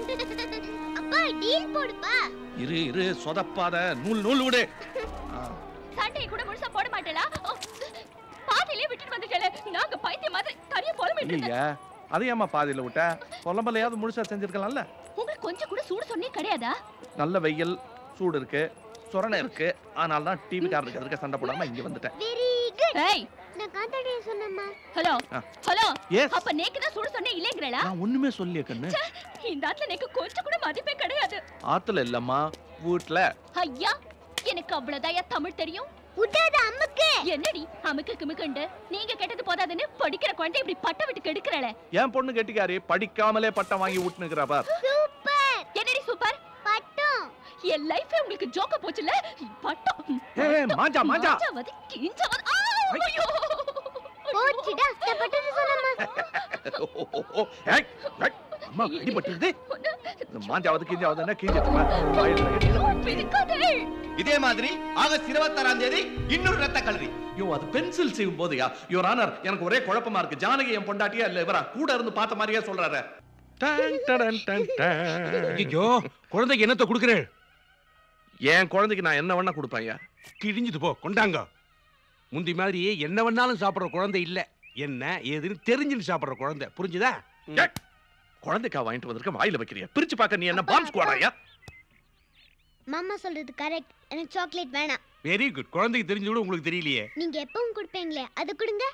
அப்பா டீல் போடுப்பா இரு இரு சொதப்பாத நூல் நூல் விடு சண்டையை கூட முழுசா போட மாட்டேலா பாதியிலே விட்டுட்டு வந்துட்டேல நாங்க பைத்தியம் மாதிரி தனியா புலம்பிட்டு இருந்தோம். இல்லையா அதையாம்மா பாதியில விட்ட புலம்பலையாவது முழுசா செஞ்சிருக்கலாம்ல உங்களுக்கு கொஞ்சம் கூட சூடு சொன்னே கிடையாதா நல்ல வெயில் சூடு இருக்கு சொரணை இருக்கு அதனால தான் டிவி காரருக்கு இருக்க சண்டை போடாம இங்க வந்துட்டேன் வெரி குட் ஏய் நான் காத்தாடிய சொன்னேம்மா ஹலோ ஆ. ஹலோ எஸ் அப்ப நேக்கு தான் சூடு சொன்னே இல்லங்கறடா நான் ஒண்ணுமே சொல்லிய கண்ணு இந்த ஆத்துல நேக்கு கொஞ்சம் கூட மதிப்பே கிடையாது ஆத்துல இல்லம்மா வீட்ல ஐயா எனக்கு அவ்வளவுதான் தமிழ் தெரியும் விட்டாத அம்முக்கு என்னடி அமுக்கு கிமுக்குண்டு நீங்க கேட்டது போதாதுன்னு படிக்கிற குழந்தை இப்படி பட்ட விட்டு கெடுக்கிறல என் பொண்ணு கெட்டிக்காரி படிக்காமலே பட்டம் வாங்கி விட்டுனுக்குறா பார் சூப்பர் என்னடி சூப்பர் பட்டம் என் லைஃபே உங்களுக்கு ஜோக்க போச்சுல பட்டம் ஏய் மாஞ்சா மாஞ்சா மாஞ்சாவது, கிஞ்சாவது. ஆ, ஐயோ. போச்சுடா நான் பட்டது சொன்னேம்மா ஏய், ஏய், அம்மா அடிபட்டுருது இந்த மாஞ்சாவது கீஞ்சாவதுன்னா கீஞ்சிட்டுமா வாயில கட்டி பிதுக்காதே. இதே மாதிரி ஆகஸ்ட் இருபத்தாறாம் தேதி இன்னொரு ரத்த கல்வி ஐயோ அது பென்சில் செய்யும் போதுயா யுவர் ஆனர் எனக்கு ஒரே குழப்பமா இருக்கு ஜானகி என் பொண்டாட்டியா இல்ல இவரா கூட இருந்து பார்த்த மாதிரியே சொல்றாரு டன், டடன், டன், டன். ஐயோ குழந்தைக்கு என்னத்தை கொடுக்குறேன் என் குழந்தைக்கு நான் என்ன வேணா கொடுப்பேன் ஐயா கிழிஞ்சுது போ கொண்டாங்க முந்தி மாதிரி என்ன வேணாலும் சாப்பிடுற குழந்தை இல்ல என்ன ஏதுன்னு தெரிஞ்சுன்னு சாப்பிடுற குழந்தை புரிஞ்சுதா ஏய், குழந்தைக்கா வாங்கிட்டு வந்திருக்க வாயில வைக்கிறியா பிரிச்சு பார்க்க நீ என்ன பாம்ஸ் ஸ்குவாடாயா மாமா சொல்றது கரெக்ட் எனக்கு சாக்லேட் வேணாம் வெரி குட் குழந்தைக்கு தெரிஞ்சு கூட உங்களுக்கு தெரியலையே நீங்க எப்பவும் கொடுப்பீங்களே அது கொடுங்க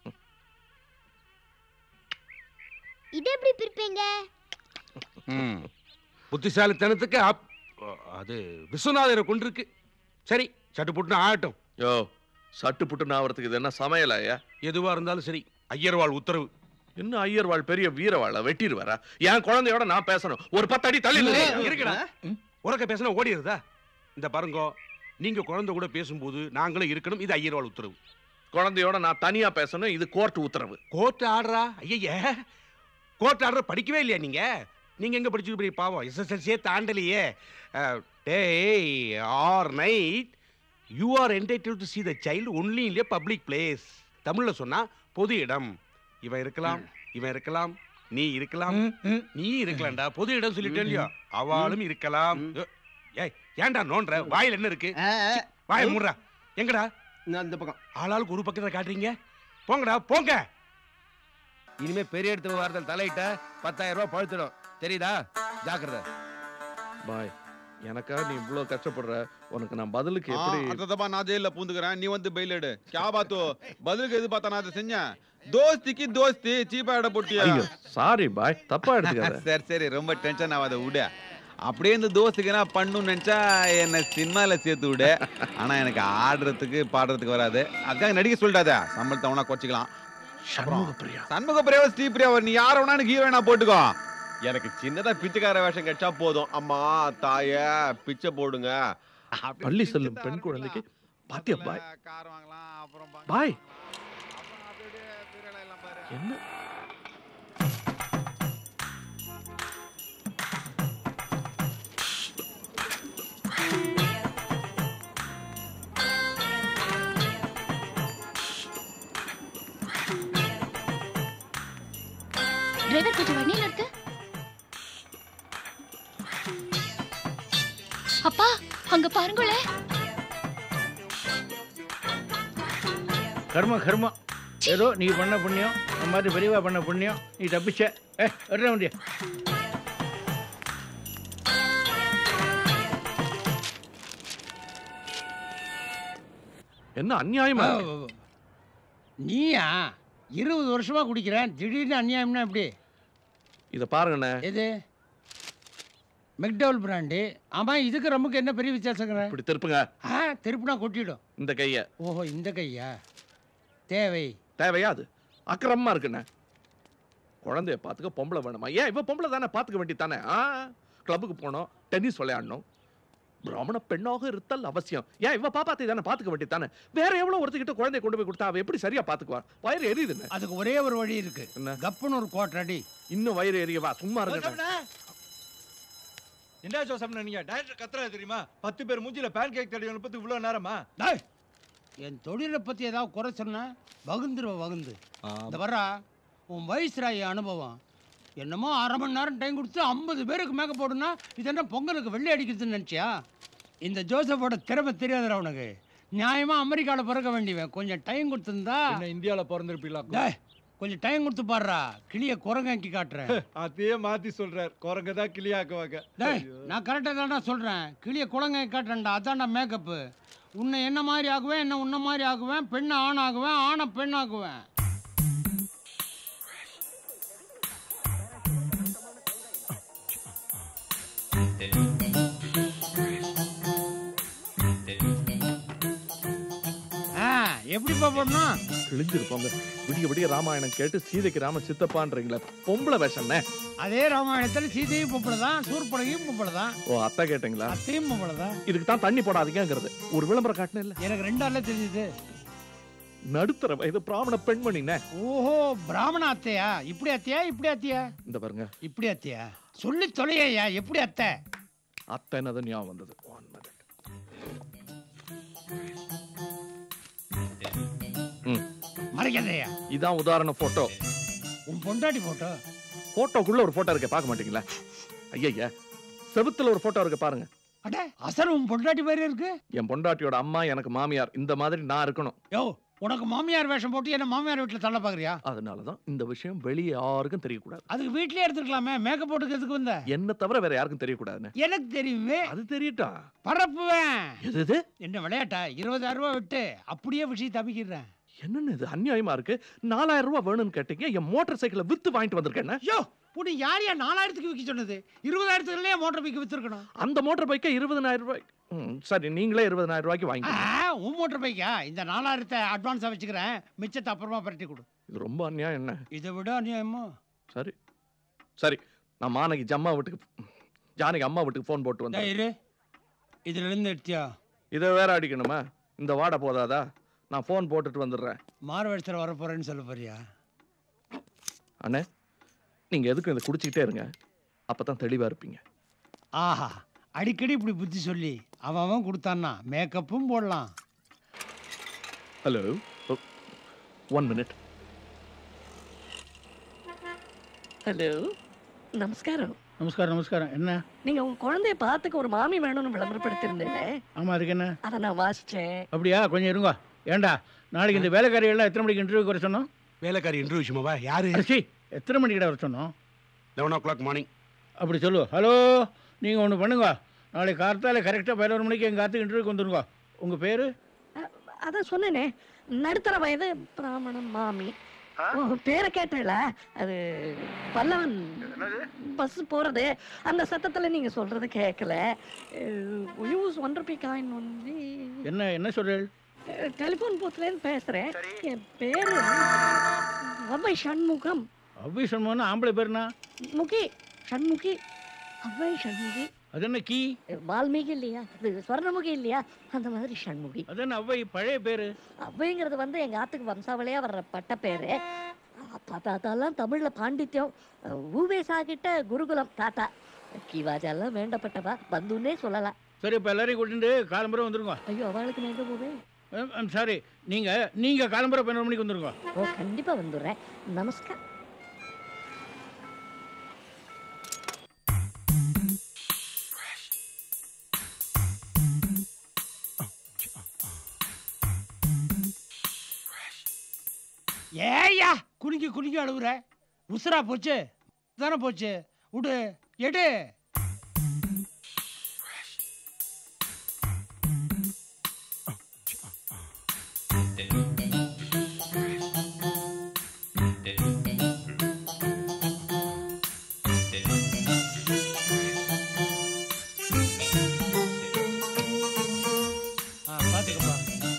இது எப்படி பிரிப்பீங்க ம். புத்திசாலித்தனத்துக்கு அப் அது விஸ்வநாதரை கொண்டிருக்கு சரி சட்டு புட்டுன்னு ஆகட்டும் யோ சட்டு புட்டு ஆவறதுக்கு இது என்ன சமையலாயா எதுவா இருந்தாலும் சரி ஐயர்வாள் உத்தரவு இன்னும் ஐயர்வாள் பெரிய வீரவாள வெட்டிடுவாரா என் குழந்தையோட நான் பேசணும் ஒரு பத்து அடி தள்ளி நில்லு. இருக்குடா உறக்க பேசினா ஓடிடுதா இந்த பாருங்கோ நீங்க குழந்தை கூட பேசும்போது நாங்களும் இருக்கணும் இது ஐயர்வாள் உத்தரவு குழந்தையோட நான் தனியா பேசணும் இது கோர்ட் உத்தரவு கோர்ட் ஆடுறா ஐய கோர்ட் ஆடுற படிக்கவே இல்லையா நீங்க நீங்க எங்க படிச்சு பெரிய பாவம் எஸ்எஸ்எல்சியே தாண்டலையே டேய் alright you are entitled to see the child only in a public place தமிழ்ல சொன்னா பொது இடம் இவன் இருக்கலாம் இவன் இருக்கலாம் நீ இருக்கலாம் நீ இருக்கலாம்டா பொது இடம் சொல்லிட்டேன் இல்லையா அவளும் இருக்கலாம் ஏய் ஏன்டா நோன்ற வாயில் என்ன இருக்கு வாயை மூடுறா எங்கடா அந்த பக்கம் ஆளாளுக்கு ஒரு பக்கத்துல காட்டுறீங்க போங்கடா போங்க இனிமே பெரிய இடத்து வாரத்தில் தலையிட்ட பத்தாயிரம் ரூபாய் பழுத்துடும் தெரியுதா ஜாக்கிரதை பாய் எனக்காக நீ இவ்வளவு கஷ்டப்படுற உனக்கு நான் பதிலுக்கு எப்படி அர்த்தத்தப்பா நான் ஜெயில பூந்துக்கிறேன் நீ வந்து பெயில் எடு கே பாத்து பதிலுக்கு எது பார்த்தா நான் அதை செஞ்சேன் தோஸ்திக்கு தோஸ்தி சீப்பா இட போட்டியா ஐயோ சாரி பாய் தப்பா எடுத்துக்காத சரி சரி ரொம்ப டென்ஷன் ஆகாத விடு அப்படியே இந்த தோஸ்துக்கு நான் பண்ணணும்னு நினைச்சா என்ன சினிமால சேர்த்து விடு ஆனா எனக்கு ஆடுறதுக்கு பாடுறதுக்கு வராது அதுக்காக நடிக்க சொல்லிட்டாத சம்பளத்தை அவனா குறைச்சிக்கலாம் சண்முக பிரியா சண்முக பிரியாவ ஸ்ரீ பிரியாவ நீ யார வேணா எனக்கு ஹீரோயினா போட்டுக்கோ எனக்கு சின்னதா பிச்சைக்கார வேஷம் கிடைச்சா போதும் அம்மா தாய பிச்சை போடுங்க அப்படி பள்ளி பிச்சை செல்லும் தான் பெண் ஆரம்பிச்சு குழந்தைக்கு நான் பாத்தியா முதல்ல பாய் கார் வாங்கலாம் அப்புறம் பங்களா. பாய் அப்புறம் அப்படியே பிரியாணி எல்லாம் பாரு. என்ன டிரைவர் கொஞ்சம் வண்டியில இருக்கு அப்பா அங்க பாருங்களே கர்மம் கர்மம் ஏதோ நீ பண்ண புண்ணியம் அந்த மாதிரி பெரியவா பண்ண புண்ணியம் நீ தப்பிச்ச ஏ வர்ற முடியும் என்ன அநியாயமா இருக்கு? நீயா இருபது வருஷமா குடிக்கிறேன் திடீர்னு அநியாயம்னா எப்படி இத பாருங்கண்ணே எது மெக்டவுல் பிராண்டு ஆமா இதுக்கு ரம்முக்கு என்ன பெரிய வித்தியாசங்கிற இப்படி திருப்புங்க ஆ திருப்பினா கொட்டிடும் இந்த கைய ஓஹோ இந்த கையா தேவை தேவையா அது அக்கிரமமா இருக்குண்ணே குழந்தைய பாத்துக்க பொம்பளை வேணுமா ஏன் இவ பொம்பளை தானே பாத்துக்க வேண்டி தானே ஆ கிளப்புக்கு போனோம் டென்னிஸ் விளையாடணும் பிராமண பெண்ணாக இருத்தல் அவசியம் ஏன் இவ பாப்பாத்தை தானே பாத்துக்க வேண்டி தானே வேற எவ்வளவு ஒருத்திக்கிட்ட குழந்தைய கொண்டு போய் கொடுத்தா அவ எப்படி சரியா பாத்துக்குவா வயிறு எரியுதுண்ணே அதுக்கு ஒரே ஒரு வழி இருக்கு என்ன கப்புன்னு ஒரு கோட்டை அடி இன்னும் வயிறு எரியவா சும்மா இருக்க என்ன ஜோசப் நீங்க டைரக்டர் கத்துறா தெரியுமா பத்து பேர் மூஞ்சில பேன் கேக் தடி பத்தி இவ்வளவு நேரமா டேய், என் தொழிலை பத்தி ஏதாவது குறை சொன்னா வகுந்துருவ வகுந்து இந்த வர்றா உன் வயசுரா என் அனுபவம் என்னமோ அரை மணி நேரம் டைம் கொடுத்து ஐம்பது பேருக்கு மேக்கப் போடுனா இது என்ன பொங்கலுக்கு வெள்ளை அடிக்குதுன்னு நினச்சியா இந்த ஜோசப்போட திறமை தெரியாதுடா உனக்கு நியாயமா அமெரிக்காவில் பிறக்க வேண்டியவன் கொஞ்சம் டைம் கொடுத்துருந்தா என்ன இந்தியால பிறந்திருப்பீங்களா டேய், கொஞ்சம் டைம் கொடுத்து பாடுறா கிளிய குரங்காக்கி காட்டுறேன் அதையே மாத்தி சொல்றார் குரங்க தான் கிளியாக்குவாங்க டேய் நான் கரெக்டாக தான்டா சொல்கிறேன் கிளிய குரங்காக்கி காட்டுறேன்டா அதான்டா மேக்கப்பு உன்னை என்ன மாதிரி ஆகுவேன் என்ன உன்ன மாதிரி ஆகுவேன் பெண்ணை ஆண் ஆகுவேன் ஆணை பெண் ஆகுவேன் ஆ எப்படிப்பா போடணும் கிழிஞ்சிருப்போங்க விடிய விடிய ராமாயணம் கேட்டு சீதைக்கு ராம சித்தப்பான்றீங்களே பொம்பளை வேஷம்னே அதே ராமாயணத்தில் சீதையும் பொம்பளை தான் சூர்படகையும் பொம்பளை தான் ஓ அத்தை கேட்டீங்களா அத்தையும் பொம்பளை தான் இதுக்கு தான் தண்ணி போடாதீங்கிறது ஒரு விளம்பரம் காட்டின இல்ல எனக்கு ரெண்டால தெரிஞ்சுது நடுத்தர வயது பிராமண பெண்மணினே ஓஹோ பிராமண அத்தையா இப்படி அத்தையா இப்படி அத்தையா இந்த பாருங்க இப்படி அத்தையா சொல்லி தொலையா எப்படி அத்தை அத்தை என்னது ஞாபகம் வந்தது One minute. ம், மறைக்காதையா இதான் உதாரண போட்டோ உன் பொண்டாட்டி போட்டோ போட்டோக்குள்ள ஒரு போட்டோ இருக்கு பார்க்க மாட்டீங்களா ஐயா செவுத்துல ஒரு போட்டோ இருக்கு பாருங்க அட அசல் உன் பொண்டாட்டி மாதிரி இருக்கு என் பொண்டாட்டியோட அம்மா எனக்கு மாமியார் இந்த மாதிரி நான் இருக்கணும் யோ உனக்கு மாமியார் வேஷம் போட்டு என்ன மாமியார் வீட்டில் தள்ள பார்க்குறியா அதனாலதான் இந்த விஷயம் வெளியே யாருக்கும் தெரியக்கூடாது அதுக்கு வீட்லயே எடுத்துருக்கலாமே மேக்கப் போட்டுக்கிறதுக்கு வந்த என்ன தவிர வேற யாருக்கும் தெரியக்கூடாதுன்னு எனக்கு தெரியுமே அது தெரியட்டும் பரப்புவேன் எது இது என்ன விளையாட்டா இருபதாயிரம் ரூபாய் விட்டு அப்படியே விஷயம் தப்பிக்கிறேன் என்னன்னு இது அநியாயமா இருக்கு நாலாயிரம் ரூபாய் வேணும்னு கேட்டீங்க என் மோட்டார் சைக்கிளை வித்து வாங்கிட்டு வந்திருக்கேன் யோ உன்னை யார் யார் நாலாயிரத்துக்கு விற்க சொன்னது இருபதாயிரத்துக்குள்ளே மோட்டர் பைக் வித்துருக்கணும் அந்த மோட்டார் பைக்கை இருபதனாயிரம் ரூபாய் ம், சரி நீங்களே இருபதனாயிரம் ரூபாய்க்கு ஆ, வாங்கிக்கோங்க உன் மோட்டர் பைக்கா இந்த நாலாயிரத்தை அட்வான்ஸாக வச்சுக்கிறேன் மிச்சத்தை அப்புறமா பரட்டி கொடு இது ரொம்ப அநியாயம் என்ன இதை விட அநியாயமா சரி சரி நான் மானகி ஜம்மா வீட்டுக்கு ஜானகி அம்மா வீட்டுக்கு ஃபோன் போட்டு வந்தேன் இரு இதுல இருந்து எடுத்தியா இதை வேற அடிக்கணுமா இந்த வாடை போதாதா நான் ஃபோன் போட்டுட்டு வந்துடுறேன் மார்வெடுத்தர் வர போறேன்னு சொல்ல போறியா அண்ணே நீங்க எதுக்கும் இதை குடிச்சிக்கிட்டே இருங்க அப்பதான் தெளிவா இருப்பீங்க ஆஹா அடிக்கடி இப்படி புத்தி சொல்லி அவன் அவன் கொடுத்தான்னா மேக்கப்பும் போடலாம் ஹலோ ஒன் மினிட் ஹலோ நமஸ்காரம் நமஸ்காரம் நமஸ்காரம் என்ன நீங்க உங்க குழந்தைய பார்த்துக்க ஒரு மாமி வேணும்னு விளம்பரப்படுத்திருந்தீங்களே ஆமா அதுக்கு என்ன அதை நான் வாசிச்சேன் அப்படியா கொஞ்சம் இருங்க ஏண்டா நாளைக்கு இந்த வேலைக்காரிகள்லாம் எத்தனை மணிக்கு இன்டர்வியூக்கு வர சொன்னோம் வேலைக்காரி இன்டர்வியூ விஷயமாவா யாரு சி எத்தனை மணிக்கிட்ட வர சொன்னோம் லெவன் ஓ கிளாக் மார்னிங் அப்படி சொல்லு ஹலோ நீங்கள் ஒன்று பண்ணுங்க நாளைக்கு கார்த்தால கரெக்டாக பதினோரு மணிக்கு எங்கள் காத்துக்கு இன்டர்வியூக்கு வந்துருங்க உங்கள் பேர் அதான் சொன்னேனே நடுத்தர வயது பிராமணன் மாமி உன் பேரை கேட்டல அது பல்லவன் பஸ் போறது அந்த சத்தத்துல நீங்க சொல்றது கேட்கல யூஸ் ஒன் ருபி காயின் வந்து என்ன என்ன சொல்கிறேன் டெலிஃபோன் பூத்துல இருந்து பேசுறேன் என் பேரு அவ்வை சண்முகம் அவ்வி சொன்னோன்னா ஆம்பளை பேருனா முகி சண்முகி அவ்வை சண்முகி அது என்ன கீ வால்மீகி இல்லையா இது ஸ்வர்ணமுகி இல்லையா அந்த மாதிரி சண்முகி அது என்ன அவ்வை பழைய பேர் அவ்வைங்கிறது வந்து எங்க ஆத்துக்கு வம்சாவளியா வர்ற பட்ட பேரு அப்பா தாத்தாலாம் தமிழ்ல பாண்டித்யம் ஊவேசா கிட்ட குருகுலம் தாத்தா கிவாஜெல்லாம் வேண்டப்பட்டவா பந்துன்னே சொல்லலாம் சரி இப்போ எல்லாரையும் கூட்டிட்டு காலம்பரம் வந்துருங்க ஐயோ அவளுக்கு நான் எங்க போவேன் சாரி நீங்கள் நீங்கள் காலம்பரம் பதினோரு மணிக்கு வந்துருங்க ஓ கண்டிப்பா வந்துடுறேன் நமஸ்கார் ஏய்யா குலுங்கி குலுங்கி அழுகுற உசுரா போச்சு தானே போச்சு விடு எடு ஆ பார்த்துக்கப்பா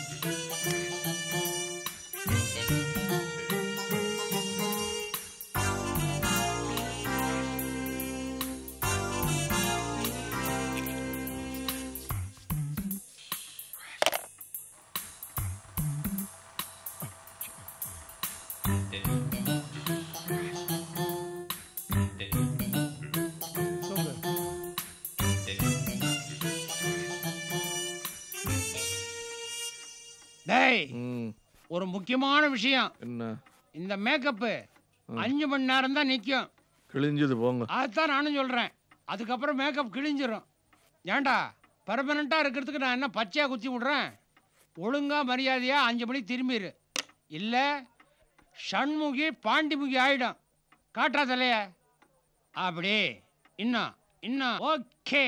டேய் ம், ஒரு முக்கியமான விஷயம் என்ன இந்த மேக்கப்பு ம். அஞ்சு மணி நேரம் தான் நிற்கும் கிழிஞ்சது போங்க அதுதான் நானும் சொல்கிறேன் அதுக்கப்புறம் மேக்கப் கிழிஞ்சிரும் ஏன்டா பர்மனண்ட்டாக இருக்கிறதுக்கு நான் என்ன பச்சையாக குத்தி விட்றேன் ஒழுங்கா மரியாதையாக அஞ்சு மணிக்கு திரும்பிடு இல்லை ஷண்முகி பாண்டிமுகி ஆயிடும் காட்டுறா தலைய அப்படி இன்னும் இன்னும் ஓகே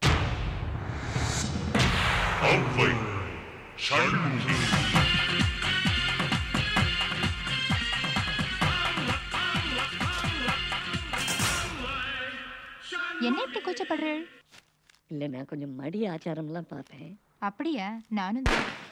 அவ்வை ஷண்முகி என்ன இப்படி கூச்சப்படுறேள் இல்லை நான் கொஞ்சம் மடி ஆச்சாரம்லாம் பார்த்தேன் அப்படியா நானும் தான்